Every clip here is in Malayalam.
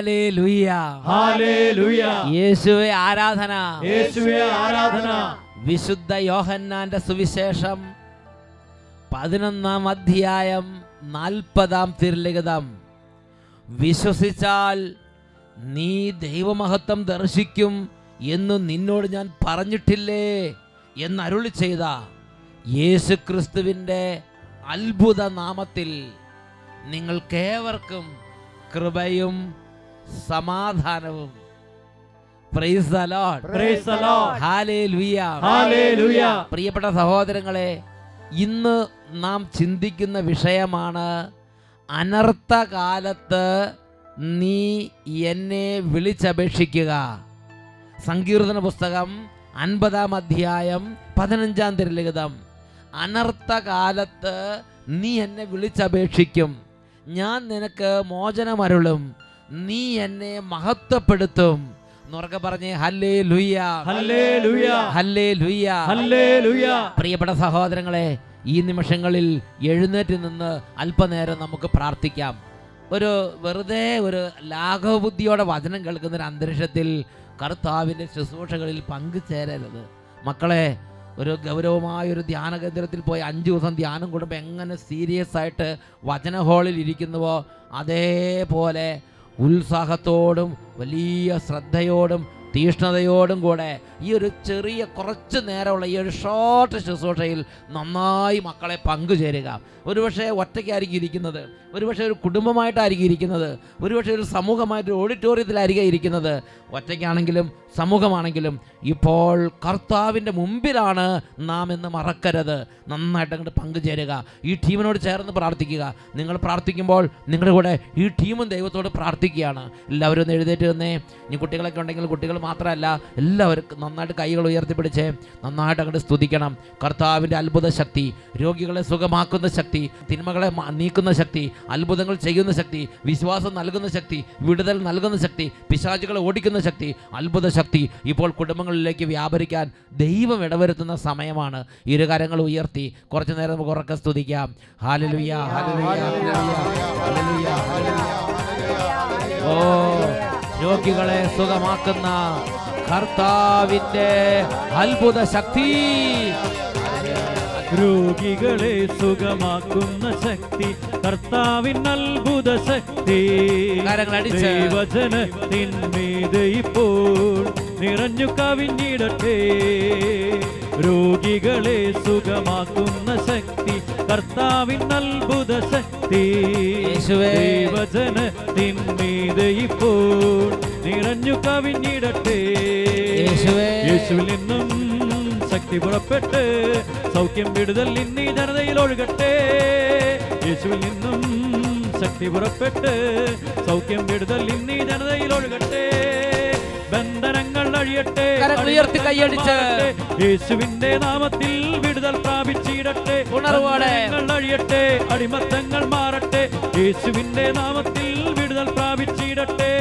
ഹാലേലുയ്യ ഹാലേലുയ യേശുവെ ആരാധന യേശുവേ ആരാധന വിശുദ്ധ യോഹന്നാന്റെ സുവിശേഷം പതിനൊന്നാം അധ്യായം നാൽപ്പതാം തിരുലിഖിതം വിശ്വസിച്ചാൽ നീ ദൈവമഹത്വം ദർശിക്കും എന്ന് നിന്നോട് ഞാൻ പറഞ്ഞിട്ടില്ലേ എന്ന് അരുളി ചെയ്ത യേശു ക്രിസ്തുവിൻ്റെ അത്ഭുത നാമത്തിൽ നിങ്ങൾക്കേവർക്കും കൃപയും സമാധാനവും praise the Lord Praise the Lord. ഹാലേലുയ ഹാലേലുയ പ്രിയപ്പെട്ട സഹോദരങ്ങളെ ഇന്ന് നാം ചിന്തിക്കുന്ന വിഷയമാണ് അനർത്ഥകാലത്ത് നീ എന്നെ വിളിച്ചപേക്ഷിക്കുക സങ്കീർത്തന പുസ്തകം അൻപതാം അധ്യായം പതിനഞ്ചാം തിരലിഖിതം അനർത്ഥകാലത്ത് നീ എന്നെ വിളിച്ചപേക്ഷിക്കും ഞാൻ നിനക്ക് മോചനമരുളും നീ എന്നെ മഹത്വപ്പെടുത്തും എന്നുറക്കെ പറഞ്ഞേ ഹല്ലേ ലുയ്യ ഹല്ലേലൂയ ഹല്ലേ ലുയ്യ ഹല്ലേലൂയ പ്രിയപ്പെട്ട സഹോദരങ്ങളെ ഈ നിമിഷങ്ങളിൽ എഴുന്നേറ്റ് നിന്ന് അല്പനേരം നമുക്ക് പ്രാർത്ഥിക്കാം ഒരു വെറുതെ ഒരു ലാഘവബുദ്ധിയോടെ വചനം കേൾക്കുന്ന ഒരു അന്തരീക്ഷത്തിൽ കർത്താവിൻ്റെ ശുശ്രൂഷകളിൽ പങ്കുചേരരുത് മക്കളെ ഒരു ഗൗരവമായ ഒരു ധ്യാന കേന്ദ്രത്തിൽ പോയി അഞ്ച് ദിവസം ധ്യാനം കൂടുമ്പോൾ എങ്ങനെ സീരിയസ് ആയിട്ട് വചന ഹാളിൽ ഇരിക്കുന്നുവോ അതേപോലെ ഉത്സാഹത്തോടും വലിയ ശ്രദ്ധയോടും തീഷ്ണതയോടും കൂടെ ഈ ഒരു ചെറിയ കുറച്ച് നേരമുള്ള ഈ ഒരു ഷോർട്ട് ശുശ്രൂഷയിൽ നന്നായി മക്കളെ പങ്കുചേരുക ഒരുപക്ഷെ ഒറ്റയ്ക്കായിരിക്കും ഇരിക്കുന്നത് ഒരുപക്ഷെ ഒരു കുടുംബമായിട്ടായിരിക്കും ഇരിക്കുന്നത് ഒരുപക്ഷെ ഒരു സമൂഹമായിട്ട് ഓഡിറ്റോറിയത്തിലായിരിക്കും ഇരിക്കുന്നത് ഒറ്റയ്ക്കാണെങ്കിലും സമൂഹമാണെങ്കിലും ഇപ്പോൾ കർത്താവിൻ്റെ മുമ്പിലാണ് നാം എന്ന് മറക്കരുത് നന്നായിട്ട് അങ്ങോട്ട് പങ്കുചേരുക ഈ ടീമിനോട് ചേർന്ന് പ്രാർത്ഥിക്കുക നിങ്ങൾ പ്രാർത്ഥിക്കുമ്പോൾ നിങ്ങളുടെ കൂടെ ഈ ടീമും ദൈവത്തോട് പ്രാർത്ഥിക്കുകയാണ് എല്ലാവരും ഒന്ന് എഴുന്നേറ്റ് നിന്നേ ഇനി കുട്ടികളൊക്കെ ഉണ്ടെങ്കിൽ കുട്ടികൾ മാത്രമല്ല എല്ലാവർക്കും നന്നായിട്ട് കൈകൾ ഉയർത്തിപ്പിടിച്ച് നന്നായിട്ട് അങ്ങോട്ട് സ്തുതിക്കണം കർത്താവിൻ്റെ അത്ഭുത ശക്തി രോഗികളെ സുഖമാക്കുന്ന ശക്തി തിന്മകളെ മ- നീക്കുന്ന ശക്തി അത്ഭുതങ്ങൾ ചെയ്യുന്ന ശക്തി വിശ്വാസം നൽകുന്ന ശക്തി വിടുതൽ നൽകുന്ന ശക്തി പിശാചുകളെ ഓടിക്കുന്ന ശക്തി അത്ഭുത ശക്തി ഇപ്പോൾ കുടുംബങ്ങളിലേക്ക് വ്യാപരിക്കാൻ ദൈവം ഇടവരുത്തുന്ന സമയമാണ് ഇരു കരങ്ങൾ ഉയർത്തി കുറച്ചു നേരം നമുക്ക് ഉറക്കെ സ്തുതിക്കാം ഹാലലുയ ഹാലലുയ ഹാലലുയ ഓ രോഗികളെ സുഖമാക്കുന്ന കർത്താവിന്റെ അത്ഭുത ശക്തി രോഗികളെ സുഖമാക്കുന്ന ശക്തി കർത്താവിൻ അത്ഭുത ശക്തി കരങ്ങളടിച്ച്. ദൈവജനത്തിന്മീത് ഇപ്പോൾ നിറഞ്ഞു കവിഞ്ഞിടട്ടെ രോഗികളെ സുഖമാക്കുന്ന ശക്തി കർത്താവിൻ അത്ഭുത ശക്തി യേശുവേ. ദൈവജനത്തിന്മീത് ഇപ്പോൾ നിറഞ്ഞു കവിഞ്ഞിടട്ടെ യേശുവേ. യേശുവിൽ നിന്നും ശക്തി പുറപ്പെട്ട് സൗഖ്യം വിടുതൽ ഇന്നീ ജനതയിൽ ഒഴുകട്ടെ യേശുവിൽ നിന്നും ശക്തി പുറപ്പെട്ട് സൗഖ്യം വിടുതൽ ഇന്നീ ജനതയിൽ ഒഴുകട്ടെ ബന്ധനങ്ങൾ അഴിയട്ടെ കരങ്ങൾ ഉയർത്തി കൈയടിച്ച്. മാറട്ടെ. യേശുവിന്റെ നാമത്തിൽ വിടുതൽ പ്രാപിച്ചിടട്ടെ ഉണർവോടെ. ബന്ധനങ്ങൾ അഴിയട്ടെ അടിമത്തങ്ങൾ മാറട്ടെ യേശുവിന്റെ നാമത്തിൽ വിടുതൽ പ്രാപിച്ചിടട്ടെ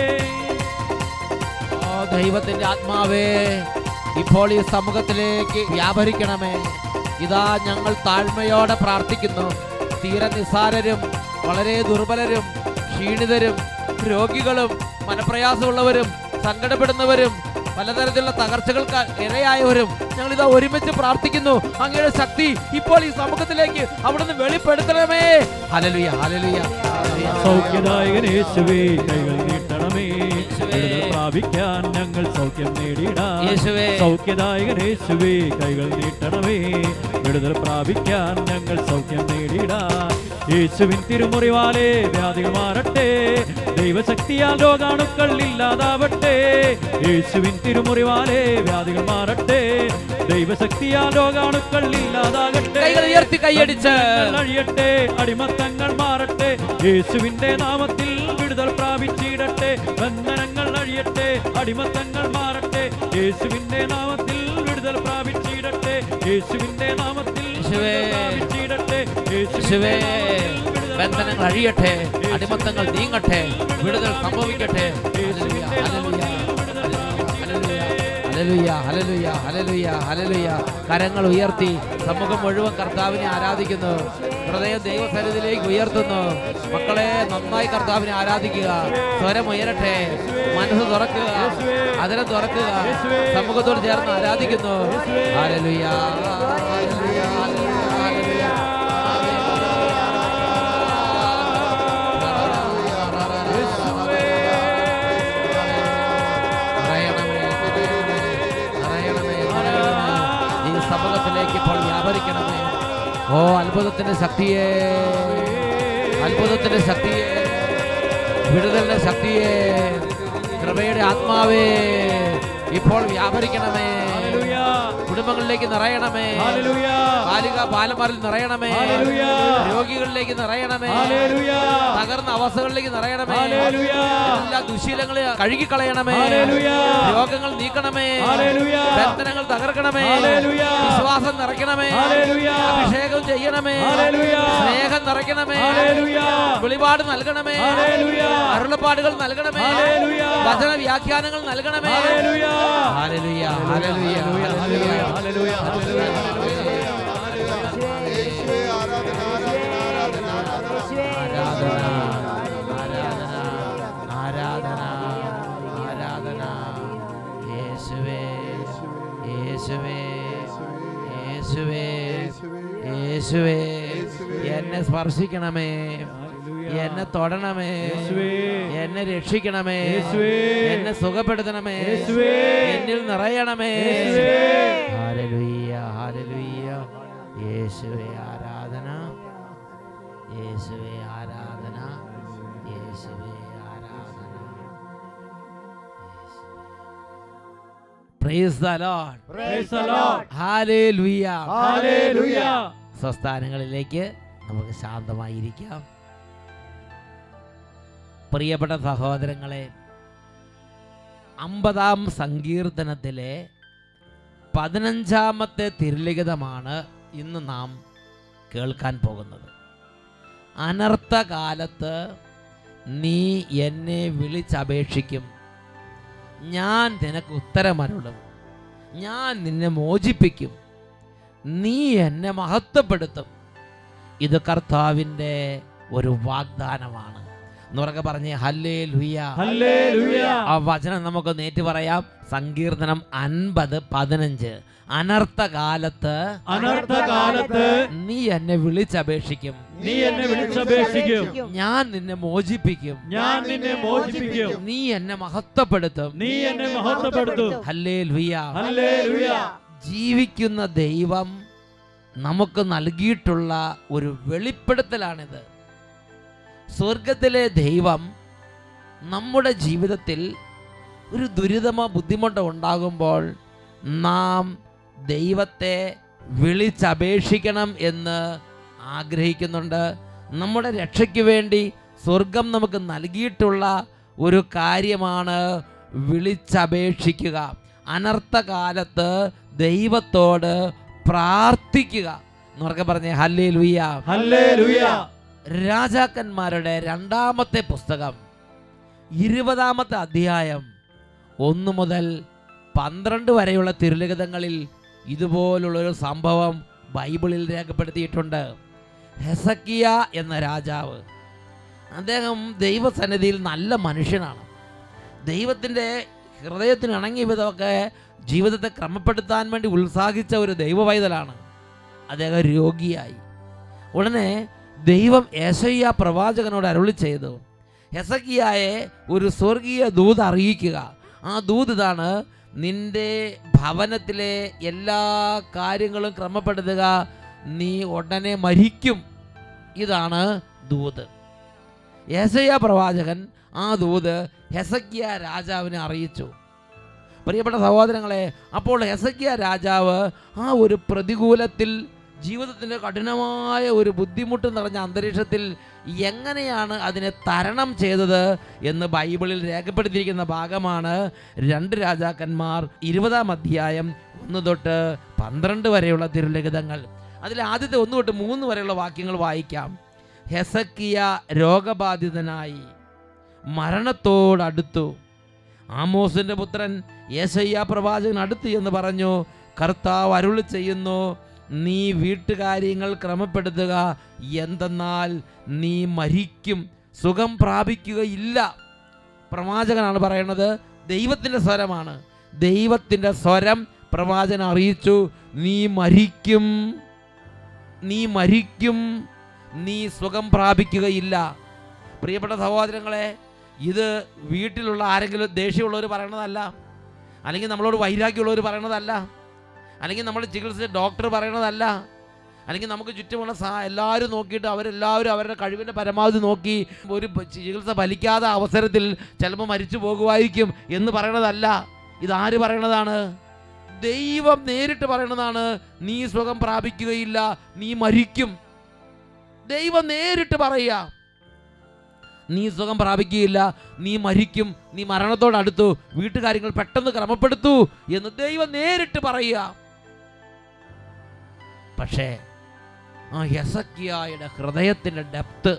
ഓ ദൈവത്തിന്റെ ആത്മാവേ ഇപ്പോൾ ഈ സമൂഹത്തിലേക്ക് വ്യാപരിക്കണമേ ഇതാ ഞങ്ങൾ താഴ്മയോടെ പ്രാർത്ഥിക്കുന്നു തീരെ നിസ്സാരരും വളരെ ദുർബലരും ക്ഷീണിതരും രോഗികളും മനപ്രയാസമുള്ളവരും സങ്കടപ്പെടുന്നവരും പലതരത്തിലുള്ള തകർച്ചകൾക്ക് ഇരയായവരും ഞങ്ങൾ ഇതാ ഒരുമിച്ച് പ്രാർത്ഥിക്കുന്നു അങ്ങയുടെ ശക്തി ഇപ്പോൾ ഈ സമൂഹത്തിലേക്ക് അവിടുന്ന് വെളിപ്പെടുത്തണമേ ഹലലുയ ഹലലുയ സൗഖ്യദായകൻ യേശുവേ കൈകൾ നീട്ടണമേ വിടുതൽ പ്രാപിക്കാൻ ഞങ്ങൾ സൗഖ്യം നേടിയിടാം യേശുവേ. സൗഖ്യദായകൻ യേശുവേ കൈകൾ നീട്ടണമേ വിടുതൽ പ്രാപിക്കാൻ ഞങ്ങൾ സൗഖ്യം നേടിയിടാം യേശുവിൻ തിരുമുറിവാലേ വ്യാധികൾ മാറട്ടെ ദൈവശക്തിയാൽ രോഗാണുക്കൾ ഇല്ലാതാവട്ടെ യേശുവിൻ തിരുമുറിവാലേ വ്യാധികൾ മാറട്ടെ ദൈവശക്തിയാൽ രോഗാണുക്കൾ ഇല്ലാതാകട്ടെ കൈകൾ ഉയർത്തി കൈയടിച്ച്. ബന്ധനങ്ങൾ അഴിയട്ടെ അടിമത്തങ്ങൾ മാറട്ടെ യേശുവിന്റെ നാമത്തിൽ വിടുതൽ പ്രാപിച്ചിടട്ടെ ബന്ധനങ്ങൾ അഴിയട്ടെ അടിമത്തങ്ങൾ മാറട്ടെ യേശുവിന്റെ നാമത്തിൽ വിടുതൽ പ്രാപിച്ചിടട്ടെ യേശുവിന്റെ നാമത്തിൽ യേശുവേ. വിടുതൽ പ്രാപിച്ചിടട്ടെ യേശുവേ യേശുവിന്റെ നാമത്തിൽ വിടുതൽ ബന്ധനങ്ങൾ അഴിയട്ടെ അടിമത്തങ്ങൾ നീങ്ങട്ടെ വിടുതൽ സംഭവിക്കട്ടെ ഹല്ലേലൂയ, ഹല്ലേലൂയ, ഹല്ലേലൂയ, ഹല്ലേലൂയ, ഹല്ലേലൂയ, ഹല്ലേലൂയ. കരങ്ങൾ ഉയർത്തി സമൂഹം മുഴുവൻ കർത്താവിനെ ആരാധിക്കുന്നു ഹൃദയം ദൈവസന്നിധിയിലേക്ക് ഉയർത്തുന്നു മക്കളെ നന്നായി കർത്താവിനെ ആരാധിക്കുക സ്വരം ഉയരട്ടെ മനസ്സ് തുറക്കുക അതിനെ തുറക്കുക സമൂഹത്തോട് ചേർന്ന് ആരാധിക്കുന്നു ഹല്ലേലൂയ, ഹല്ലേലൂയ, ഹല്ലേലൂയ, നിറയണമേ, നിറയണമേ, നിറയണമേ. ഈ സമൂഹത്തിലേക്ക് ഇപ്പോൾ വ്യാപരിക്കണമേ ഓ അത്ഭുതത്തിന്റെ ശക്തിയെ അത്ഭുതത്തിന്റെ ശക്തിയെ വിടുതലിന്റെ ശക്തിയെ കൃപയുടെ ആത്മാവേ ഇപ്പോൾ വ്യാപരിക്കണമേ ഹല്ലേലൂയ കുടുംബങ്ങളിലേക്ക് നിറയണമേ ഹല്ലേലൂയ ബാലിക ബാലന്മാരിൽ നിറയണമേ ഹല്ലേലൂയ രോഗികളിലേക്ക് നിറയണമേ ഹല്ലേലൂയ തകർന്ന അവസ്ഥകളിലേക്ക് നിറയണമേ ഹല്ലേലൂയ എല്ലാ ദുശീലങ്ങളെ കഴുകിക്കളയണമേ ഹല്ലേലൂയ രോഗങ്ങൾ നീക്കണമേ ഹല്ലേലൂയ ബന്ധനങ്ങൾ തകർക്കണമേ ഹല്ലേലൂയ വിശ്വാസം നിറയ്ക്കണമേ ഹല്ലേലൂയ അഭിഷേകം ചെയ്യണമേ ഹല്ലേലൂയ സ്നേഹം നിറയ്ക്കണമേ ഹല്ലേലൂയ വെളിപാട് നൽകണമേ ഹല്ലേലൂയ അരുളപ്പാടുകൾ നൽകണമേ ഹല്ലേലൂയ വചന വ്യാഖ്യാനങ്ങൾ നൽകണമേ ഹല്ലേലൂയ ഹല്ലേലൂയ ഹല്ലേലൂയ ഹല്ലേലൂയ ഹല്ലേലൂയ ഹല്ലേലൂയ യേശുവേ ആരാധന ആരാധന ആരാധന ആരാധന ആരാധന ആരാധന ആരാധന യേശുവേ യേശുവേ യേശുവേ യേശുവേ എന്നെ സ്പർശിക്കണമേ എന്നെ തൊടണമേ യേശുവേ. എന്നെ രക്ഷിക്കണമേ യേശുവേ. എന്നെ സുഖപ്പെടുത്തണമേ യേശുവേ. എന്നിൽ നിറയണമേ യേശുവേ. ഹാലലുയ്യ ഹാലലുയ്യ യേശുവേ ആരാധന യേശുവേ ആരാധന യേശുവേ ആരാധന praise the Lord Praise the Lord. ഹാലേലുയ്യ Hallelujah. സ്വസ്ഥാനങ്ങളിലേക്ക് നമുക്ക് ശാന്തമായിരിക്കാം പ്രിയപ്പെട്ട സഹോദരങ്ങളെ അമ്പതാം സങ്കീർത്തനത്തിലെ പതിനഞ്ചാമത്തെ തിരുലിഖിതമാണ് ഇന്ന് നാം കേൾക്കാൻ പോകുന്നത് അനർത്ഥകാലത്ത് നീ എന്നെ വിളിച്ചപേക്ഷിക്കും ഞാൻ നിനക്ക് ഉത്തരമരുളും ഞാൻ നിന്നെ മോചിപ്പിക്കും നീ എന്നെ മഹത്വപ്പെടുത്തും ഇത് കർത്താവിൻ്റെ ഒരു വാഗ്ദാനമാണ് എന്നുറക്കെ പറഞ്ഞേ ഹല്ലേ ലുയ്യ Hallelujah. ആ വചനം നമുക്ക് നേറ്റ് പറയാം സങ്കീർത്തനം അൻപത് പതിനഞ്ച് അനർത്ഥകാലത്ത് അനർത്ഥകാലത്ത് നീ എന്നെ വിളിച്ചപേക്ഷിക്കും നീ എന്നെ വിളിച്ചപേക്ഷിക്കും ഞാൻ നിന്നെ മോചിപ്പിക്കും ഞാൻ നിന്നെ മോചിപ്പിക്കും നീ എന്നെ മഹത്വപ്പെടുത്തും നീ എന്നെ മഹത്വപ്പെടുത്തും ഹല്ലേ ലുയ്യ ഹല്ലേലൂയ ജീവിക്കുന്ന ദൈവം നമുക്ക് നൽകിയിട്ടുള്ള ഒരു വെളിപ്പെടുത്തലാണിത് സ്വർഗത്തിലെ ദൈവം നമ്മുടെ ജീവിതത്തിൽ ഒരു ദുരിതമോ ബുദ്ധിമുട്ടോ ഉണ്ടാകുമ്പോൾ നാം ദൈവത്തെ വിളിച്ചപേക്ഷിക്കണം എന്ന് ആഗ്രഹിക്കുന്നുണ്ട് നമ്മുടെ രക്ഷയ്ക്ക് വേണ്ടി സ്വർഗം നമുക്ക് നൽകിയിട്ടുള്ള ഒരു കാര്യമാണ് വിളിച്ചപേക്ഷിക്കുക അനർത്ഥകാലത്ത് ദൈവത്തോട് പ്രാർത്ഥിക്കുക എന്നൊക്കെ പറഞ്ഞേ ഹല്ലേ ലുയ്യ ഹല്ലേലൂയ രാജാക്കന്മാരുടെ രണ്ടാമത്തെ പുസ്തകം ഇരുപതാമത്തെ അധ്യായം ഒന്ന് മുതൽ പന്ത്രണ്ട് വരെയുള്ള തിരുലിഖിതങ്ങളിൽ ഇതുപോലുള്ളൊരു സംഭവം ബൈബിളിൽ രേഖപ്പെടുത്തിയിട്ടുണ്ട് ഹെസക്കിയ എന്ന രാജാവ് അദ്ദേഹം ദൈവസന്നിധിയിൽ നല്ല മനുഷ്യനാണ് ദൈവത്തിൻ്റെ ഹൃദയത്തിന് ഇണങ്ങിയ വിധമൊക്കെ ജീവിതത്തെ ക്രമപ്പെടുത്താൻ വേണ്ടി ഉത്സാഹിച്ച ഒരു ദൈവവൈതലാണ് അദ്ദേഹം രോഗിയായി ഉടനെ ദൈവം യേശയ്യ പ്രവാചകനോട് അരുളി ചെയ്തു ഹെസക്കിയായെ ഒരു സ്വർഗീയ ദൂത് അറിയിക്കുക ആ ദൂത് ഇതാണ് നിന്റെ ഭവനത്തിലെ എല്ലാ കാര്യങ്ങളും ക്രമപ്പെടുത്തുക നീ ഉടനെ മരിക്കും ഇതാണ് ദൂത് യേശയ്യ പ്രവാചകൻ ആ ദൂത് ഹെസക്കിയ രാജാവിനെ അറിയിച്ചു പ്രിയപ്പെട്ട സഹോദരങ്ങളെ അപ്പോൾ ഹെസക്കിയ രാജാവ് ആ ഒരു പ്രതികൂലത്തിൽ ജീവിതത്തിൻ്റെ കഠിനമായ ഒരു ബുദ്ധിമുട്ട് നിറഞ്ഞ അന്തരീക്ഷത്തിൽ എങ്ങനെയാണ് അതിനെ തരണം ചെയ്തത് എന്ന് ബൈബിളിൽ രേഖപ്പെടുത്തിയിരിക്കുന്ന ഭാഗമാണ് രണ്ട് രാജാക്കന്മാർ ഇരുപതാം അധ്യായം ഒന്ന് തൊട്ട് പന്ത്രണ്ട് വരെയുള്ള തിരുലിഖിതങ്ങൾ അതിൽ ആദ്യത്തെ ഒന്ന് തൊട്ട് മൂന്ന് വരെയുള്ള വാക്യങ്ങൾ വായിക്കാം ഹെസക്കിയ രോഗബാധിതനായി മരണത്തോടടുത്തു ആമോസിന്റെ പുത്രൻ യേശയ്യ പ്രവാചകൻ അടുത്ത് എന്ന് പറഞ്ഞു കർത്താവ് അരുളി ചെയ്യുന്നു നീ വീട്ടുകാര്യങ്ങൾ ക്രമപ്പെടുത്തുക എന്തെന്നാൽ നീ മരിക്കും സുഖം പ്രാപിക്കുകയില്ല പ്രവാചകനാണ് പറയുന്നത് ദൈവത്തിൻ്റെ സ്വരമാണ് ദൈവത്തിൻ്റെ സ്വരം പ്രവാചകൻ അറിയിച്ചു നീ മരിക്കും നീ മരിക്കും നീ സുഖം പ്രാപിക്കുകയില്ല പ്രിയപ്പെട്ട സഹോദരങ്ങളെ ഇത് വീട്ടിലുള്ള ആരെങ്കിലും ദേഷ്യമുള്ളവർ പറയണതല്ല അല്ലെങ്കിൽ നമ്മളോട് വൈരാഗ്യമുള്ളവർ പറയണതല്ല അല്ലെങ്കിൽ നമ്മൾ ചികിത്സിച്ച ഡോക്ടർ പറയണതല്ല അല്ലെങ്കിൽ നമുക്ക് ചുറ്റുമുള്ള സാ എല്ലാവരും നോക്കിയിട്ട് അവരെല്ലാവരും അവരുടെ കഴിവിൻ്റെ പരമാവധി നോക്കി ഒരു പ- ചികിത്സ ഫലിക്കാത്ത അവസരത്തിൽ ചിലപ്പോൾ മരിച്ചു പോകുമായിരിക്കും എന്ന് പറയണതല്ല ഇതാര് പറയണതാണ് ദൈവം നേരിട്ട് പറയണതാണ് നീ സുഖം പ്രാപിക്കുകയില്ല നീ മരിക്കും ദൈവം നേരിട്ട് പറയുക നീ സുഖം പ്രാപിക്കുകയില്ല നീ മരിക്കും നീ മരണത്തോടടുത്തു വീട്ടുകാര്യങ്ങൾ പെട്ടെന്ന് ക്രമപ്പെടുത്തു എന്ന് ദൈവം നേരിട്ട് പറയുക പക്ഷേ ആ ഹെസക്കിയായുടെ ഹൃദയത്തിൻ്റെ ഡെപ്ത്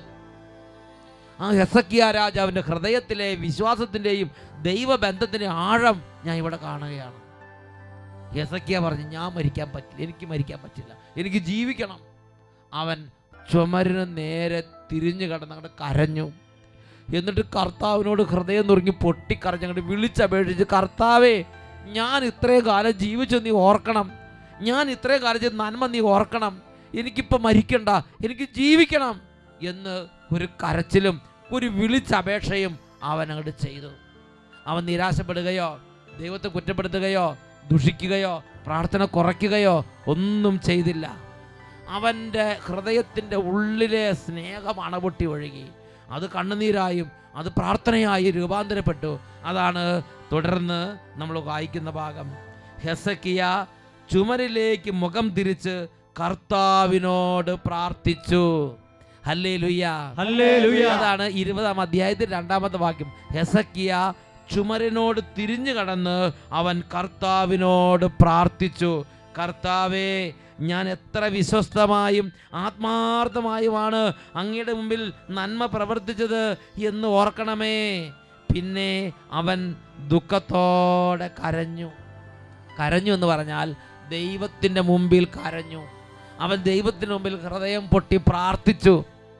ആ ഹെസക്കിയ രാജാവിൻ്റെ ഹൃദയത്തിലെ വിശ്വാസത്തിൻ്റെയും ദൈവബന്ധത്തിൻ്റെ ആഴം ഞാൻ ഇവിടെ കാണുകയാണ് ഹെസക്കിയ പറഞ്ഞു ഞാൻ മരിക്കാൻ പറ്റില്ല എനിക്ക് മരിക്കാൻ പറ്റില്ല എനിക്ക് ജീവിക്കണം അവൻ ചുമരിന് നേരെ തിരിഞ്ഞു കിടന്നങ്ങോട്ട് കരഞ്ഞു എന്നിട്ട് കർത്താവിനോട് ഹൃദയം നുറുങ്ങി പൊട്ടിക്കരഞ്ഞങ്ങോട്ട് വിളിച്ചപേക്ഷിച്ച് കർത്താവേ ഞാൻ ഇത്രയും കാലം ജീവിച്ചു നീ ഓർക്കണം ഞാൻ ഇത്രയും കാലം ചെയ്ത് നന്മ നീ ഓർക്കണം എനിക്കിപ്പോൾ മരിക്കണ്ട എനിക്ക് ജീവിക്കണം എന്ന് ഒരു കരച്ചിലും ഒരു വിളിച്ചപേക്ഷയും അവൻ അങ്ങോട്ട് ചെയ്തു അവൻ നിരാശപ്പെടുകയോ ദൈവത്തെ കുറ്റപ്പെടുത്തുകയോ ദുഷിക്കുകയോ പ്രാർത്ഥന കുറയ്ക്കുകയോ ഒന്നും ചെയ്തില്ല അവൻ്റെ ഹൃദയത്തിൻ്റെ ഉള്ളിലെ സ്നേഹം അണപൊട്ടി ഒഴുകി അത് കണ്ണുനീരായും അത് പ്രാർത്ഥനയായി രൂപാന്തരപ്പെട്ടു അതാണ് തുടർന്ന് നമ്മൾ വായിക്കുന്ന ഭാഗം ഹെസക്കിയ ചുമരിലേക്ക് മുഖം തിരിച്ച് കർത്താവിനോട് പ്രാർത്ഥിച്ചു ഹല്ലേ ഹല്ലേലൂയ. അതാണ് ഇരുപതാം അധ്യായത്തിൽ രണ്ടാമത്തെ വാക്യം ഹെസക്കിയ ചുമരിനോട് തിരിഞ്ഞു കടന്ന് അവൻ കർത്താവിനോട് പ്രാർത്ഥിച്ചു കർത്താവേ ഞാൻ എത്ര വിശ്വസ്തമായും ആത്മാർത്ഥമായുമാണ് അങ്ങയുടെ മുമ്പിൽ നന്മ പ്രവർത്തിച്ചത് എന്ന് ഓർക്കണമേ പിന്നെ അവൻ ദുഃഖത്തോടെ കരഞ്ഞു കരഞ്ഞു എന്ന് പറഞ്ഞാൽ ദൈവത്തിൻ്റെ മുമ്പിൽ കരഞ്ഞു അവൻ ദൈവത്തിന് മുമ്പിൽ ഹൃദയം പൊട്ടി പ്രാർത്ഥിച്ചു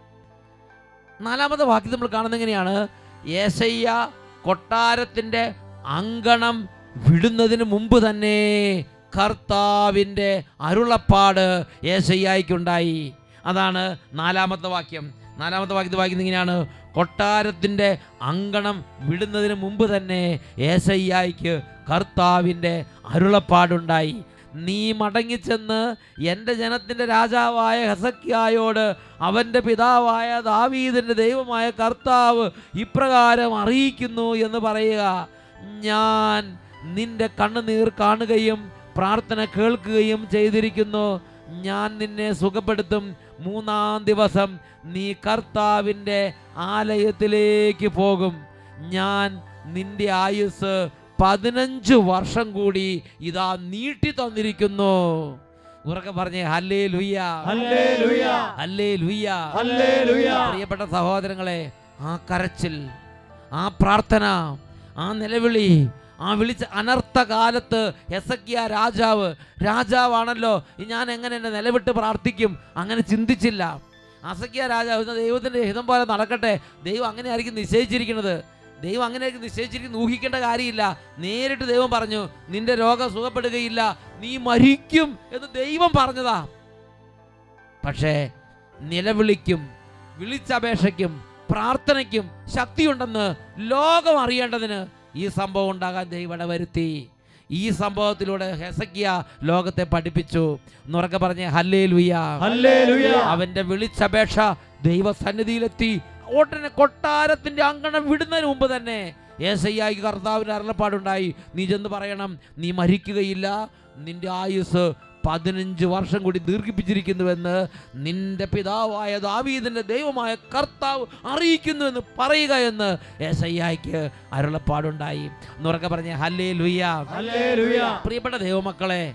നാലാമത്തെ വാക്യം നമ്മൾ കാണുന്നത് എങ്ങനെയാണ് ഏശയ്യ കൊട്ടാരത്തിൻ്റെ അങ്കണം വിടുന്നതിന് മുമ്പ് തന്നെ കർത്താവിൻ്റെ അരുളപ്പാട് ഏശയ്യായിക്കുണ്ടായി അതാണ് നാലാമത്തെ വാക്യം നാലാമത്തെ വാക്യത്തിൽ വായിക്കുന്നത് ഇങ്ങനെയാണ് കൊട്ടാരത്തിൻ്റെ അങ്കണം വിടുന്നതിന് മുമ്പ് തന്നെ ഏശയ്യായിക്ക് കർത്താവിൻ്റെ അരുളപ്പാടുണ്ടായി നീ മടങ്ങിച്ചെന്ന് എൻ്റെ ജനത്തിൻ്റെ രാജാവായ ഹസക്കിയായോട് അവൻ്റെ പിതാവായ ദാവീദിൻ്റെ ദൈവമായ കർത്താവ് ഇപ്രകാരം അറിയിക്കുന്നു എന്ന് പറയുക ഞാൻ നിന്റെ കണ്ണുനീർ കാണുകയും പ്രാർത്ഥന കേൾക്കുകയും ചെയ്തിരിക്കുന്നു ഞാൻ നിന്നെ സുഖപ്പെടുത്തും മൂന്നാം ദിവസം നീ കർത്താവിൻ്റെ ആലയത്തിലേക്ക് പോകും ഞാൻ നിന്റെ ആയുസ് പതിനഞ്ച് വർഷം കൂടി ഇതാ നീട്ടി തന്നിരിക്കുന്നു ഉറക്കെ പറഞ്ഞേ ഹല്ലേ ലുയ്യ ഹല്ലേലൂയ. ഹല്ലേ ലുയ്യ ഹല്ലേലൂയ. പ്രിയപ്പെട്ട സഹോദരങ്ങളെ ആ കരച്ചിൽ ആ പ്രാർത്ഥന ആ നിലവിളി ആ വിളിച്ച അനർത്ഥ കാലത്ത് എസക്കിയ രാജാവ് രാജാവാണല്ലോ ഈ ഞാൻ എങ്ങനെ എന്നെ നിലവിട്ട് പ്രാർത്ഥിക്കും അങ്ങനെ ചിന്തിച്ചില്ല അസക്കിയ രാജാവ് ഇന്ന് ദൈവത്തിൻ്റെ ഹിതം പോലെ നടക്കട്ടെ ദൈവം അങ്ങനെ ആയിരിക്കും നിശ്ചയിച്ചിരിക്കുന്നത് ദൈവം അങ്ങനെ ആയിരിക്കും നിശ്ചയിച്ചിരിക്കുന്നത് ഊഹിക്കേണ്ട കാര്യമില്ല നേരിട്ട് ദൈവം പറഞ്ഞു നിന്റെ രോഗം സുഖപ്പെടുകയില്ല നീ മരിക്കും എന്ന് ദൈവം പറഞ്ഞതാ പക്ഷേ നിലവിളിക്കും വിളിച്ചപേക്ഷയ്ക്കും പ്രാർത്ഥനയ്ക്കും ശക്തിയുണ്ടെന്ന് ലോകം അറിയേണ്ടതിന് ഈ സംഭവം ഉണ്ടാകാൻ ദൈവം ഇടവരുത്തി ഈ സംഭവത്തിലൂടെ ഹെസക്കിയ ലോകത്തെ പഠിപ്പിച്ചു എന്നുറക്കെ പറഞ്ഞേ ഹല്ലേ ലുയ്യ ഹല്ലേലൂയ. അവന്റെ വിളിച്ചപേക്ഷ ദൈവസന്നിധിയിലെത്തി ഉടനെ കൊട്ടാരത്തിന്റെ അങ്കണം വിടുന്നതിന് മുമ്പ് തന്നെ ഏസയ്യായിക്ക് കർത്താവിന് അരുളപ്പാടുണ്ടായി നീ ചെന്ന് പറയണം നീ മരിക്കുകയില്ല നിന്റെ ആയുസ് പതിനഞ്ച് വർഷം കൂടി ദീർഘിപ്പിച്ചിരിക്കുന്നുവെന്ന് നിന്റെ പിതാവായ ദാവീദിന്റെ ദൈവമായ കർത്താവ് അറിയിക്കുന്നുവെന്ന് പറയുക എന്ന് ഏസയ്യായിക്ക് അരുളപ്പാടുണ്ടായി എന്നുറക്കെ പറഞ്ഞ ഹല്ലേ ലുയ്യ ഹല്ലേലൂയ. പ്രിയപ്പെട്ട ദൈവമക്കളെ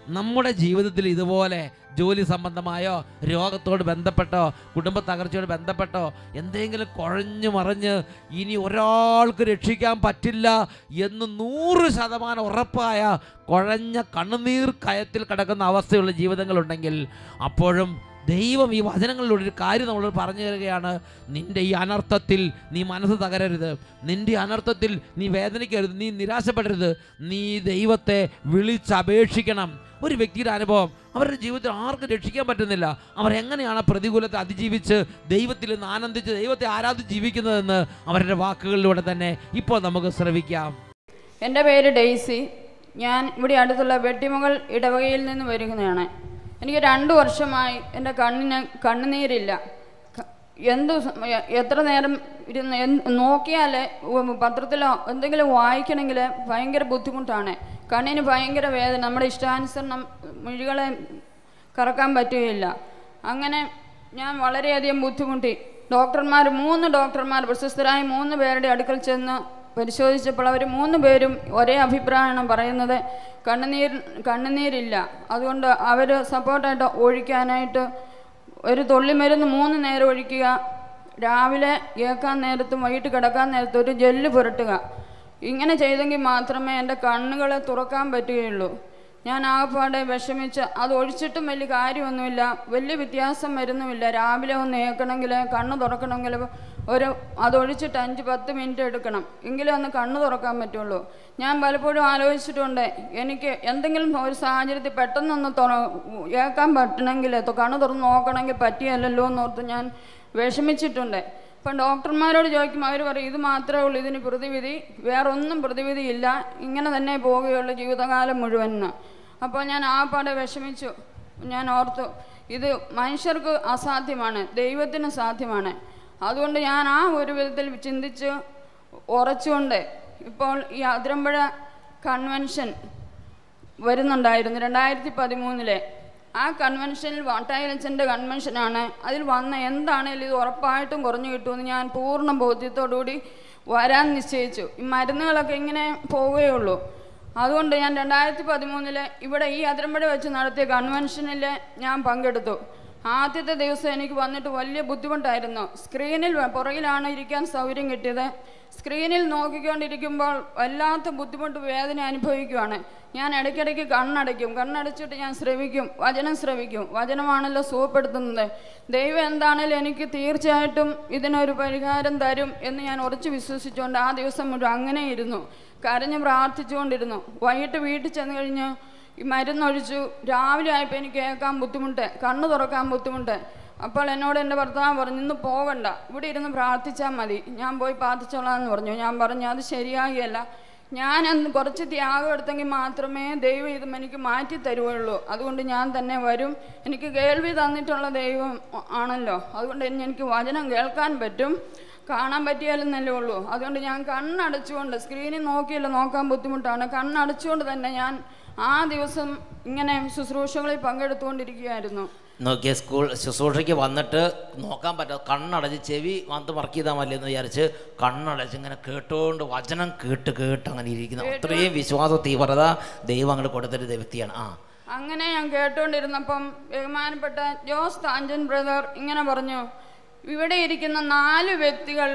നമ്മുടെ ജീവിതത്തിൽ ഇതുപോലെ ജോലി സംബന്ധമായോ രോഗത്തോട് ബന്ധപ്പെട്ടോ കുടുംബ തകർച്ചയോട് ബന്ധപ്പെട്ടോ എന്തെങ്കിലും കുഴഞ്ഞു മറിഞ്ഞ് ഇനി ഒരാൾക്ക് രക്ഷിക്കാൻ പറ്റില്ല എന്ന് നൂറ് ശതമാനം ഉറപ്പായ കുഴഞ്ഞ കണ്ണുനീർ കയത്തിൽ കിടക്കുന്ന അവസ്ഥയുള്ള ജീവിതങ്ങളുണ്ടെങ്കിൽ അപ്പോഴും ദൈവം ഈ വചനങ്ങളിലൂടെ ഒരു കാര്യം നമ്മളോട് പറഞ്ഞു തരികയാണ് നിന്റെ ഈ അനർത്ഥത്തിൽ നീ മനസ്സ് തകരരുത് നിന്റെ ഈ അനർത്ഥത്തിൽ നീ വേദനിക്കരുത് നീ നിരാശപ്പെടരുത് നീ ദൈവത്തെ വിളിച്ചപേക്ഷിക്കണം ഒരു വ്യക്തിയുടെ അനുഭവം അവരുടെ ജീവിതത്തിൽ ആർക്കും രക്ഷിക്കാൻ പറ്റുന്നില്ല അവർ എങ്ങനെയാണ് ആ പ്രതികൂലത്തെ അതിജീവിച്ച് ദൈവത്തിൽ നിന്ന് ആനന്ദിച്ച് ദൈവത്തെ ആരാധിച്ച് ജീവിക്കുന്നതെന്ന് അവരുടെ വാക്കുകളിലൂടെ തന്നെ ഇപ്പോൾ നമുക്ക് ശ്രവിക്കാം എൻ്റെ പേര് ഡെയ്സി ഞാൻ ഇവിടെ അടുത്തുള്ള വെട്ടിമുകൾ ഇടവകയിൽ നിന്ന് വരുന്നതാണ് എനിക്ക് രണ്ട് വർഷമായി എൻ്റെ കണ്ണിന് കണ്ണുനീരില്ല ക- എന്ത് സ- എ- എത്ര നേരം ഇരുന്ന് എന്ത് നോക്കിയാൽ ഉം പത്രത്തിലോ എന്തെങ്കിലും വായിക്കണമെങ്കിൽ ഭയങ്കര ബുദ്ധിമുട്ടാണ് കണ്ണിന് ഭയങ്കര വേദന നമ്മുടെ ഇഷ്ടാനുസരണം മിഴികളെ കറക്കാൻ പറ്റുകയില്ല അങ്ങനെ ഞാൻ വളരെയധികം ബുദ്ധിമുട്ടി ഡോക്ടർമാർ മൂന്ന് ഡോക്ടർമാർ പ്രശസ്തരായ മൂന്ന് പേരുടെ അടുക്കൽ ചെന്ന് പരിശോധിച്ചപ്പോൾ അവർ മൂന്ന് പേരും ഒരേ അഭിപ്രായമാണ് പറയുന്നത് കണ്ണുനീർ കണ്ണുനീരില്ല അതുകൊണ്ട് അവർ സപ്പോർട്ടായിട്ട് ഒഴിക്കാനായിട്ട് ഒരു തുള്ളിമരുന്ന് മൂന്ന് നേരം ഒഴിക്കുക രാവിലെ ഏക്കാൻ നേരത്തും വൈകിട്ട് കിടക്കാൻ നേരത്തും ഒരു ജെല്ല് പുരട്ടുക ഇങ്ങനെ ചെയ്തെങ്കിൽ മാത്രമേ എൻ്റെ കണ്ണുകളെ തുറക്കാൻ പറ്റുകയുള്ളൂ ഞാൻ ആകപ്പാടെ വിഷമിച്ച് അത് ഒഴിച്ചിട്ടും വലിയ കാര്യമൊന്നുമില്ല വലിയ വ്യത്യാസം വരുന്നുമില്ല രാവിലെ ഒന്ന് ഏക്കണമെങ്കിൽ കണ്ണ് തുറക്കണമെങ്കിൽ ഒരു അതൊഴിച്ചിട്ട് അഞ്ച് പത്ത് മിനിറ്റ് എടുക്കണം എങ്കിലേ ഒന്ന് കണ്ണ് തുറക്കാൻ പറ്റുള്ളൂ ഞാൻ പലപ്പോഴും ആലോചിച്ചിട്ടുണ്ട് എനിക്ക് എന്തെങ്കിലും ഒരു സാഹചര്യത്തിൽ പെട്ടെന്നൊന്ന് തുറ ഏക്കാൻ പറ്റണമെങ്കിൽ തൊ- കണ്ണ് തുറന്ന് നോക്കണമെങ്കിൽ പറ്റിയല്ലല്ലോ എന്നോർത്ത് ഞാൻ വിഷമിച്ചിട്ടുണ്ട് ഇപ്പം ഡോക്ടർമാരോട് ചോദിക്കുമ്പോൾ അവർ പറയും ഇത് മാത്രമേ ഉള്ളൂ ഇതിന് പ്രതിവിധി വേറെ ഒന്നും പ്രതിവിധിയില്ല ഇങ്ങനെ തന്നെ പോവുകയുള്ളൂ ജീവിതകാലം മുഴുവൻ എന്ന്. അപ്പോൾ ഞാൻ ആ പാടെ വിഷമിച്ചു ഞാൻ ഓർത്തു ഇത് മനുഷ്യർക്ക് അസാധ്യമാണ് ദൈവത്തിന് സാധ്യമാണ് അതുകൊണ്ട് ഞാൻ ആ ഒരു വിധത്തിൽ ചിന്തിച്ച് ഉറച്ചുകൊണ്ട് ഇപ്പോൾ ഈ അതിരമ്പുഴ കൺവെൻഷൻ വരുന്നുണ്ടായിരുന്നു രണ്ടായിരത്തി പതിമൂന്നിലെ ആ കൺവെൻഷനിൽ വാട്ടായലച്ചൻ്റെ കൺവെൻഷനാണ് അതിൽ വന്ന എന്താണേലും ഇത് ഉറപ്പായിട്ടും കുറഞ്ഞു കിട്ടുമെന്ന് ഞാൻ പൂർണ്ണ ബോധ്യത്തോടുകൂടി വരാൻ നിശ്ചയിച്ചു ഈ മരുന്നുകളൊക്കെ ഇങ്ങനെ പോവുകയുള്ളൂ അതുകൊണ്ട് ഞാൻ രണ്ടായിരത്തി പതിമൂന്നില് ഇവിടെ ഈ അതിരമ്പുഴ വെച്ച് നടത്തിയ കൺവെൻഷനിൽ ഞാൻ പങ്കെടുത്തു ആദ്യത്തെ ദിവസം എനിക്ക് വന്നിട്ട് വലിയ ബുദ്ധിമുട്ടായിരുന്നു സ്ക്രീനിൽ വ- പുറകിലാണ് ഇരിക്കാൻ സൗകര്യം കിട്ടിയത് സ്ക്രീനിൽ നോക്കിക്കൊണ്ടിരിക്കുമ്പോൾ വല്ലാത്ത ബുദ്ധിമുട്ട് വേദന അനുഭവിക്കുവാണ് ഞാൻ ഇടയ്ക്കിടയ്ക്ക് കണ്ണടയ്ക്കും കണ്ണടച്ചിട്ട് ഞാൻ ശ്രവിക്കും വചനം ശ്രവിക്കും വചനമാണല്ലോ സുഖപ്പെടുത്തുന്നത് ദൈവം എന്താണേലും എനിക്ക് തീർച്ചയായിട്ടും ഇതിനൊരു പരിഹാരം തരും എന്ന് ഞാൻ ഉറച്ചു വിശ്വസിച്ചുകൊണ്ട് ആ ദിവസം മുഴുവൻ അങ്ങനെ ഇരുന്നു കരഞ്ഞ് പ്രാർത്ഥിച്ചുകൊണ്ടിരുന്നു വൈകിട്ട് വീട്ടിൽ ചെന്ന് കഴിഞ്ഞ് ഈ മരുന്നൊഴിച്ചു രാവിലെ ആയപ്പോൾ എനിക്ക് കേൾക്കാൻ ബുദ്ധിമുട്ട് കണ്ണ് തുറക്കാൻ ബുദ്ധിമുട്ട് അപ്പോൾ എന്നോട് എൻ്റെ ഭർത്താവ് പറഞ്ഞു ഇന്ന് പോകണ്ട ഇവിടെ ഇരുന്ന് പ്രാർത്ഥിച്ചാൽ മതി ഞാൻ പോയി പ്രാർത്ഥിച്ചോളാം എന്ന് പറഞ്ഞു ഞാൻ പറഞ്ഞു അത് ശരിയാകിയല്ല ഞാൻ അന്ന് കുറച്ച് ത്യാഗം എടുത്തെങ്കിൽ മാത്രമേ ദൈവം ഇത് എനിക്ക് മാറ്റി തരുവുള്ളൂ അതുകൊണ്ട് ഞാൻ തന്നെ വരും എനിക്ക് കേൾവി തന്നിട്ടുള്ള ദൈവം ആണല്ലോ അതുകൊണ്ട് ഇനി എനിക്ക് വചനം കേൾക്കാൻ പറ്റും കാണാൻ പറ്റിയാലെന്നല്ലേ ഉള്ളൂ അതുകൊണ്ട് ഞാൻ കണ്ണടച്ചുകൊണ്ട് സ്ക്രീനിൽ നോക്കിയല്ലോ നോക്കാൻ ബുദ്ധിമുട്ടാണ് കണ്ണടച്ചുകൊണ്ട് തന്നെ ഞാൻ ആ ദിവസം ഇങ്ങനെ ശുശ്രൂഷകളിൽ പങ്കെടുത്തുകൊണ്ടിരിക്കുകയായിരുന്നു നോക്കിയ സ്കൂൾ ശുശ്രൂഷയ്ക്ക് വന്നിട്ട് നോക്കാൻ പറ്റാ കണ്ണടച്ച് ചെവി വന്ന് വർക്ക് ചെയ്താൽ മതി എന്ന് വിചാരിച്ച് കണ്ണടച്ച് ഇങ്ങനെ കേട്ടുകൊണ്ട് വചനം കേട്ട് കേട്ട് അങ്ങനെ ഇരിക്കുന്നു അത്രയും വിശ്വാസ തീവ്രത ദൈവം അങ്ങോട്ട് കൊടുത്തൊരു വ്യക്തിയാണ് ആ അങ്ങനെ ഞാൻ കേട്ടുകൊണ്ടിരുന്നപ്പം ബഹുമാനപ്പെട്ട ജോസ് താഞ്ചൻ ബ്രദർ ഇങ്ങനെ പറഞ്ഞു ഇവിടെ ഇരിക്കുന്ന നാല് വ്യക്തികൾ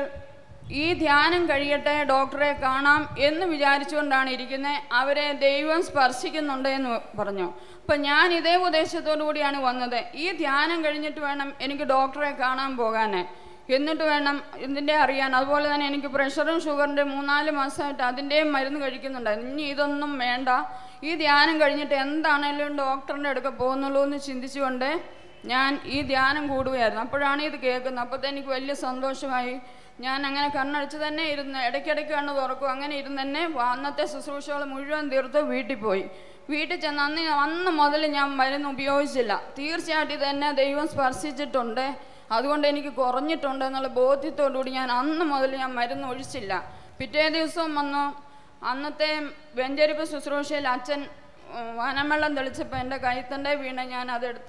ഈ ധ്യാനം കഴിയട്ടെ ഡോക്ടറെ കാണാം എന്ന് വിചാരിച്ചുകൊണ്ടാണ് ഇരിക്കുന്നത് അവരെ ദൈവം സ്പർശിക്കുന്നുണ്ട് എന്ന് പറഞ്ഞു അപ്പം ഞാൻ ഇതേ ഉദ്ദേശത്തോടു കൂടിയാണ് വന്നത് ഈ ധ്യാനം കഴിഞ്ഞിട്ട് വേണം എനിക്ക് ഡോക്ടറെ കാണാൻ പോകാൻ എന്നിട്ട് വേണം ഇതിൻ്റെ അറിയാൻ അതുപോലെ തന്നെ എനിക്ക് പ്രഷറും ഷുഗറിൻ്റെ മൂന്നാല് മാസമായിട്ട് അതിൻ്റെയും മരുന്ന് കഴിക്കുന്നുണ്ടായിരുന്നു ഇനി ഇതൊന്നും വേണ്ട ഈ ധ്യാനം കഴിഞ്ഞിട്ട് എന്താണേലും ഡോക്ടറിൻ്റെ അടുക്ക പോകുന്നുള്ളൂ എന്ന് ചിന്തിച്ചുകൊണ്ട് ഞാൻ ഈ ധ്യാനം കൂടുകയായിരുന്നു അപ്പോഴാണ് ഇത് കേൾക്കുന്നത് അപ്പോൾ എനിക്ക് വലിയ സന്തോഷമായി ഞാൻ അങ്ങനെ കണ്ണടച്ച് തന്നെ ഇരുന്ന് ഇടയ്ക്കിടയ്ക്ക് കണ്ണ് തുറക്കും അങ്ങനെ ഇരുന്ന് തന്നെ അന്നത്തെ ശുശ്രൂഷകൾ മുഴുവൻ തീർത്ത് വീട്ടിൽ പോയി വീട്ടിൽ ചെന്ന് അന്ന് അന്ന് മുതൽ ഞാൻ മരുന്ന് ഉപയോഗിച്ചില്ല തീർച്ചയായിട്ടും ഇത് എന്നെ ദൈവം സ്പർശിച്ചിട്ടുണ്ട് അതുകൊണ്ട് എനിക്ക് കുറഞ്ഞിട്ടുണ്ട് എന്നുള്ള ബോധ്യത്തോടുകൂടി ഞാൻ അന്ന് മുതൽ ഞാൻ മരുന്ന് ഒഴിച്ചില്ല പിറ്റേ ദിവസം വന്നു അന്നത്തെ വെഞ്ചരിപ്പ് ശുശ്രൂഷയിൽ അച്ഛൻ ഉം, വനമെള്ളം തെളിച്ചപ്പോൾ എൻ്റെ കൈത്തണ്ടേ വീണ് ഞാൻ അതെടുത്ത്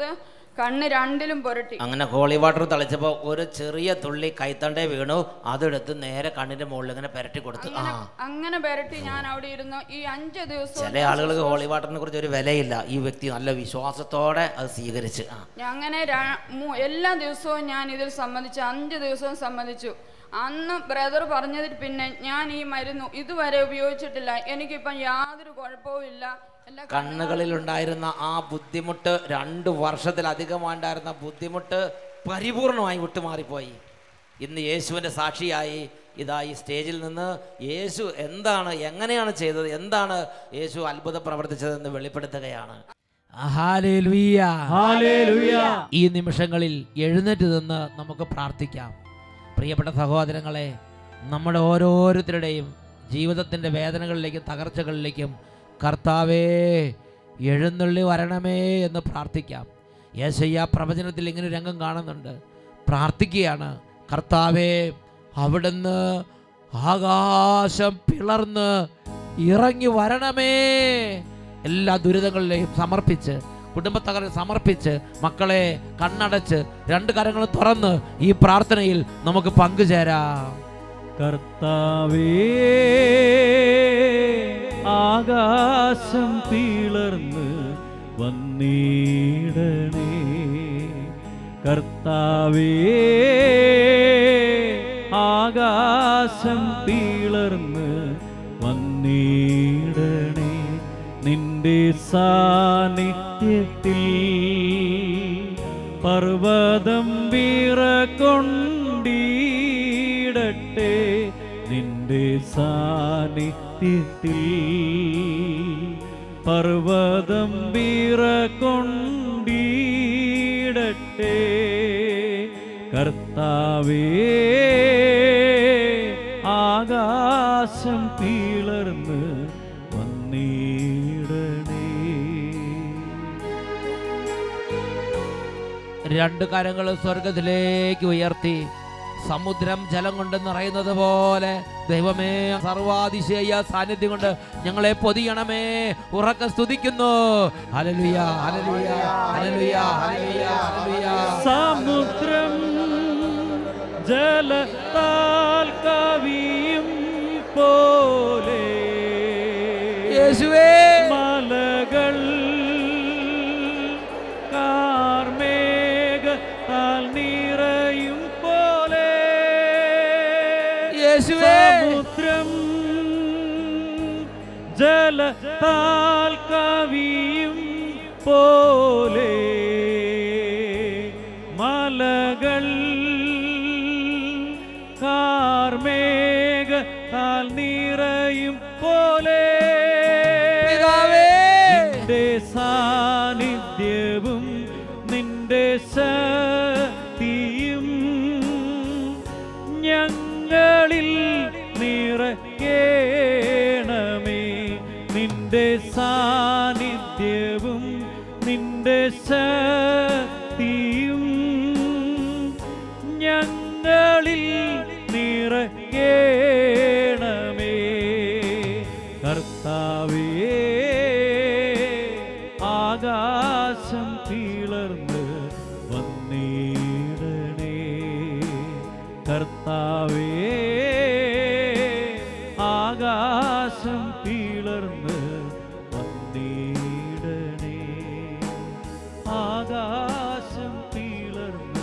കണ്ണ് രണ്ടിലും പുരട്ടി അങ്ങനെ ഹോളി വാട്ടർ തളിച്ചപ്പോൾ ഒരു ചെറിയ തുള്ളി കൈത്തണ്ടേ വീണു അതെടുത്ത് നേരെ കണ്ണിന്റെ മുകളിൽ ഇങ്ങനെ പെരട്ടി കൊടുത്തു ആ അങ്ങനെ പുരട്ടി ഞാൻ അവിടെ ഇരുന്നു ഈ അഞ്ച് ദിവസവും ചില ആളുകൾക്ക് ഹോളി വാട്ടറിനെ കുറിച്ച് ഒരു വിലയില്ല ഈ വ്യക്തി നല്ല വിശ്വാസത്തോടെ അത് സ്വീകരിച്ച് ആ അങ്ങനെ ര- മൂ- എല്ലാ ദിവസവും ഞാൻ ഇതിൽ സംബന്ധിച്ചു അഞ്ച് ദിവസവും സംബന്ധിച്ചു അന്ന് ബ്രദർ പറഞ്ഞതിൽ പിന്നെ ഞാൻ ഈ മരുന്ന് ഇതുവരെ ഉപയോഗിച്ചിട്ടില്ല എനിക്കിപ്പം യാതൊരു കുഴപ്പവും ഇല്ല എല്ലാ കണ്ണുകളിൽ ഉണ്ടായിരുന്ന ആ ബുദ്ധിമുട്ട് രണ്ട് വർഷത്തിലധികമാണ്ടായിരുന്ന ബുദ്ധിമുട്ട് പരിപൂർണമായി വിട്ടുമാറിപ്പോയി ഇന്ന് യേശുവിൻ്റെ സാക്ഷിയായി ഇതാ ഈ സ്റ്റേജിൽ നിന്ന് യേശു എന്താണ് എങ്ങനെയാണ് ചെയ്തത് എന്താണ് യേശു അത്ഭുതം പ്രവർത്തിച്ചതെന്ന് വെളിപ്പെടുത്തുകയാണ് ഹല്ലേലൂയ. ഹല്ലേലൂയ ഈ നിമിഷങ്ങളിൽ എഴുന്നേറ്റ് നിന്ന് നമുക്ക് പ്രാർത്ഥിക്കാം പ്രിയപ്പെട്ട സഹോദരങ്ങളെ നമ്മുടെ ഓരോരുത്തരുടെയും ജീവിതത്തിൻ്റെ വേദനകളിലേക്കും തകർച്ചകളിലേക്കും കർത്താവേ എഴുന്നള്ളി വരണമേ എന്ന് പ്രാർത്ഥിക്കാം യേശയ്യ പ്രവചനത്തിൽ ഇങ്ങനെ ഒരു രംഗം കാണുന്നുണ്ട് പ്രാർത്ഥിക്കുകയാണ് കർത്താവേ അവിടുന്ന് ആകാശം പിളർന്ന് ഇറങ്ങി വരണമേ എല്ലാ ദുരിതങ്ങളിലെയും സമർപ്പിച്ച് കുടുംബത്തകരെ സമർപ്പിച്ച് മക്കളെ കണ്ണടച്ച് രണ്ട് കരങ്ങളും തുറന്ന് ഈ പ്രാർത്ഥനയിൽ നമുക്ക് പങ്കുചേരാം കർത്താവേ ആകാശം പിളർന്ന് വന്നിടണേ കർത്താവേ ആകാശം പിളർന്ന് വന്നിടണേ നിന്റെ സാന്നിധ്യത്തിൽ പർവ്വതം വിറകൊണ്ടിടട്ടെ നിന്റെ സാന്നിധ്യത്തിൽ പർവ്വതം വിറകൊണ്ടിടട്ടെ കർത്താവേ ആകാശം പിളർന്ന് വന്നിടണേ രണ്ട് കരങ്ങൾ സ്വർഗത്തിലേക്ക് ഉയർത്തി സമുദ്രം ജലം കൊണ്ട് നിറയുന്നത് പോലെ ദൈവമേ സർവാതിശയ സാന്നിധ്യം കൊണ്ട് ഞങ്ങളെ പൊതിയണമേ ഉറക്ക സ്തുതിക്കുന്നു ഹല്ലേലൂയ ഹല്ലേലൂയ ഹല്ലേലൂയ ഹല്ലേലൂയ ഹല്ലേലൂയ സമുദ്രം ജലത്താൽ കവിയും പോലെ യേശുവേ മലകൾ കാർമേഘത്താൽ നിറയും പോലെ യേശുവേ സമുദ്രം ജലത്താൽ കവിയും പോലെ മലകൾ കാർമേഘത്താൽ നിറയും പോലെ പിതാവേ നിന്റെ സാന്നിധ്യവും നിന്റെ ശക്തിയും ഞങ്ങളിൽ നിറയ്ക്കണമേ നിന്റെ സാന്നിധ്യവും നിന്റെ ശക്തിയും ഞങ്ങളിൽ നിറയ്ക്കണമേ കർത്താവേ ആകാശം പിളർന്ന് വന്നിടണേ കർത്താവേ ആകാശം പിളർന്ന് വന്നിടണേ ആകാശം പിളർന്ന്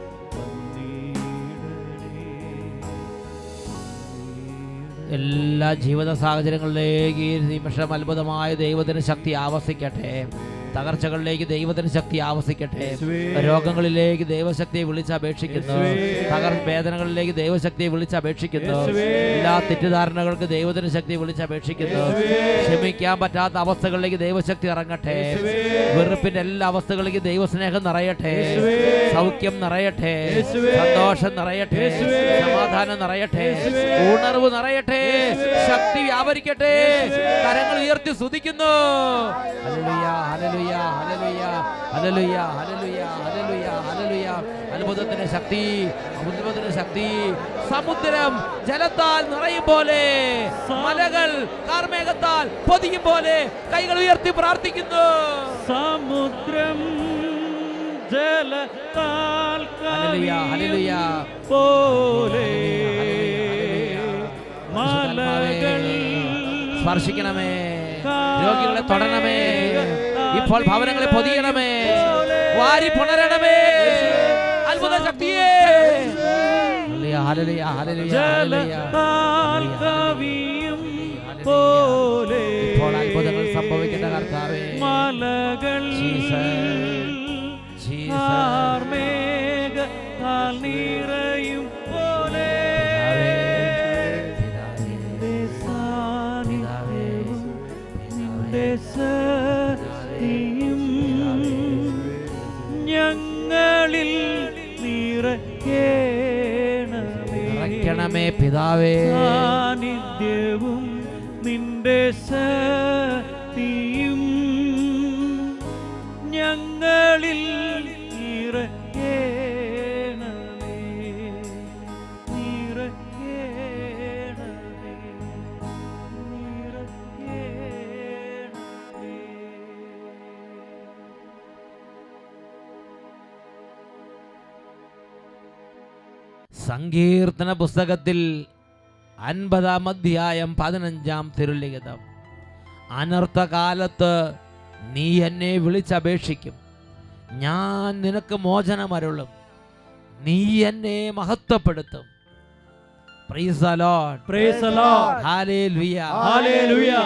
വന്നിടണേ എല്ലാ ജീവിത സാഹചര്യങ്ങളിലേക്ക് ഈ നിമിഷം അത്ഭുതമായ ദൈവത്തിന് ശക്തി ആവസിക്കട്ടെ തകർച്ചകളിലേക്ക് ദൈവത്തിന് ശക്തി ആവസിക്കട്ടെ രോഗങ്ങളിലേക്ക് ദൈവശക്തിയെ വിളിച്ചപേക്ഷിക്കുന്നു തകർ വേദനകളിലേക്ക് ദൈവശക്തിയെ വിളിച്ചപേക്ഷിക്കുന്നു എല്ലാ തെറ്റിദ്ധാരണകൾക്ക് ദൈവത്തിന് ശക്തി വിളിച്ചപേക്ഷിക്കുന്നു ക്ഷമിക്കാൻ പറ്റാത്ത അവസ്ഥകളിലേക്ക് ദൈവശക്തി ഇറങ്ങട്ടെ വെറുപ്പിന്റെ എല്ലാ അവസ്ഥകളിലേക്ക് ദൈവസ്നേഹം നിറയട്ടെ സൗഖ്യം നിറയട്ടെ സന്തോഷം നിറയട്ടെ സമാധാനം നിറയട്ടെ ഉണർവ് നിറയട്ടെ ശക്തി വ്യാപരിക്കട്ടെ കരങ്ങൾ ഉയർത്തി സ്തുതിക്കുന്നു ഹല്ലേലൂയ ഹല്ലേലൂയ ഹല്ലേലൂയ ഹല്ലേലൂയ ഹല്ലേലൂയ ഹല്ലേലൂയ ഹല്ലേലൂയ അത്ഭുതത്തിന്റെ ശക്തി അത്ഭുതത്തിന്റെ ശക്തി സമുദ്രം ജലത്താൽ നിറയും പോലെ മലകൾ കാർമേഘത്താൽ പൊതിയും പോലെ കൈകൾ ഉയർത്തി പ്രാർത്ഥിക്കുന്നു സമുദ്രം ഹല്ലേലൂയ, ഹല്ലേലൂയ. പോലെ പരിശുദ്ധാത്മാവേ, മലകൾ സ്പർശിക്കണമേ രോഗികളെ തൊടണമേ ഇപ്പോൾ ഭവനങ്ങളെ പൊതിയണമേ വാരി പുണരണമേ അത്ഭുത ശക്തിയേ ഹല്ലേലൂയ, ഹല്ലേലൂയ, ഹല്ലേലൂയ, ജലത്താൽ ഹല്ലേലൂയ. കവിയും പോലെ ഇപ്പോൾ അത്ഭുതങ്ങൾ സംഭവിക്കുന്ന കർത്താവേ മലകൾ ജീസസ്, ജീസസ്. ആർമേഘത്താൽ നിറയും പോലെ പിതാവേ, നിന്റെ സാന്നിധ്യവും നിന്റെ ശക്തിയും ഞങ്ങളിൽ നിറയ്ക്കണമേ നിറയ്ക്കണമേ പിതാവേ സാന്നിധ്യവും നിന്റെ ശക്തിയും ഞങ്ങളിൽ നിറയ്ക്കണമേ നിറയ്ക്കണമേ നിറയ്ക്കണമേ സങ്കീർത്തന പുസ്തകത്തിൽ അൻപതാം അധ്യായം പതിനഞ്ചാം തിരുലിഖിതം അനർത്ഥകാലത്ത് നീ എന്നെ വിളിച്ചപേക്ഷിക്കും ഞാൻ നിനക്ക് മോചനമരുളും നീ എന്നെ മഹത്വപ്പെടുത്തും Praise the Lord. Praise the Lord. Hallelujah. Hallelujah.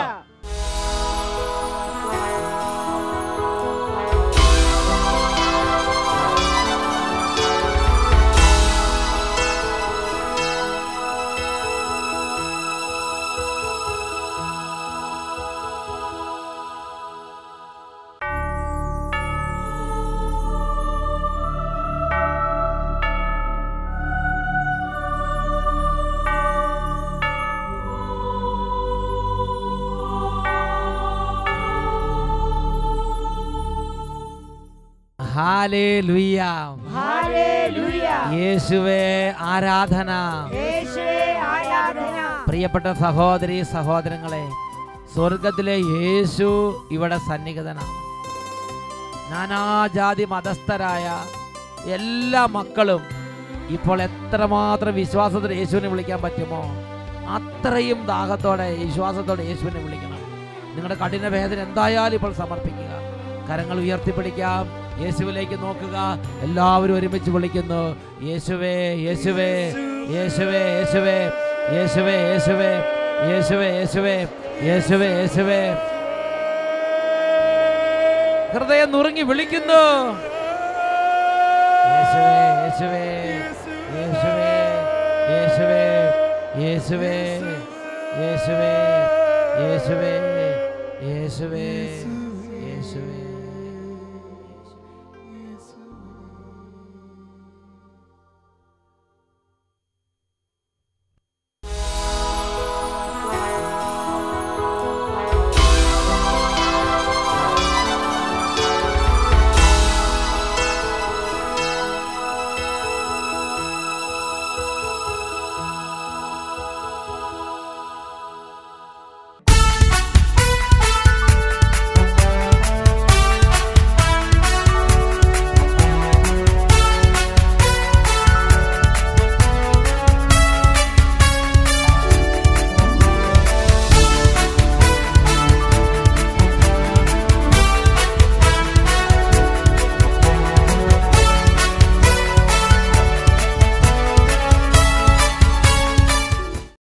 Hallelujah. ഹല്ലേലൂയ യേശുവേ ആരാധന യേശുവേ ആരാധന പ്രിയപ്പെട്ട സഹോദരി സഹോദരങ്ങളെ സ്വർഗത്തിലെ യേശു ഇവിടെ സന്നിഹിതനാണ് നാനാജാതി മതസ്ഥരായ എല്ലാ മക്കളും ഇപ്പോൾ എത്രമാത്രം വിശ്വാസത്തോടെ യേശുവിനെ വിളിക്കാൻ പറ്റുമോ അത്രയും ദാഹത്തോടെ വിശ്വാസത്തോടെ യേശുവിനെ വിളിക്കണം നിങ്ങളുടെ കഠിന വേദന എന്തായാലും ഇപ്പോൾ സമർപ്പിക്കുക കരങ്ങൾ ഉയർത്തിപ്പിടിക്കാം യേശുവിലേക്ക് നോക്കുക എല്ലാവരും ഒരുമിച്ച് വിളിക്കുന്നു യേശുവേ യേശുവേ യേശുവേ യേശുവേ യേശുവേ യേശുവേ യേശുവേ യേശുവേ യേശുവേ യേശുവേ ഹൃദയം നുറുങ്ങി വിളിക്കുന്നു യേശുവേ യേശുവേ യേശുവേ യേശുവേ യേശുവേ യേശുവേ യേശുവേ യേശുവേ യേശുവേ